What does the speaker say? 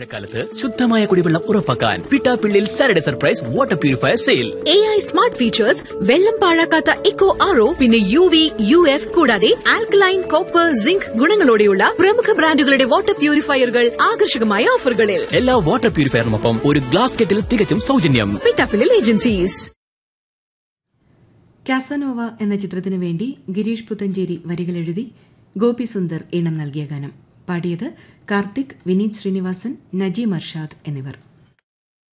വേനൽക്കാലത്ത് ശുദ്ധമായ കുടിവെള്ളം ഉറപ്പാക്കാൻ പിട്ടാപ്പിള്ളിൽ Saturday surprise water purifier sale A I smart features വെള്ളം പാഴാക്കാത്ത ഇക്കോ ആറോ പിന്നെ യു വി യു എഫ് കൂടാതെ ആൽക്കലൈൻ കോപ്പർ സിങ്ക് ഗുണങ്ങളോടെയുള്ള പ്രമുഖ ബ്രാൻഡുകളുടെ വാട്ടർ പ്യൂരിഫയറുകൾ ആകർഷകമായ ഓഫറുകളിൽ എല്ലാ വാട്ടർ പ്യൂരിഫയറിനൊപ്പം ഒരു ഗ്ലാസ് കെറ്റിൽ തികച്ചും സൗജന്യം പിട്ടാപ്പിളിൽ ഏജൻസീസ് കാസനോവ എന്ന ചിത്രത്തിനു വേണ്ടി ഗിരീഷ് പുത്തഞ്ചേരി വരികളെഴുതി ഗോപി സുന്ദർ ഈണം നൽകിയ ഗാനം പാടിയത് കാർത്തിക് വിനീത് ശ്രീനിവാസൻ നജീം അർഷാദ് എന്നിവർ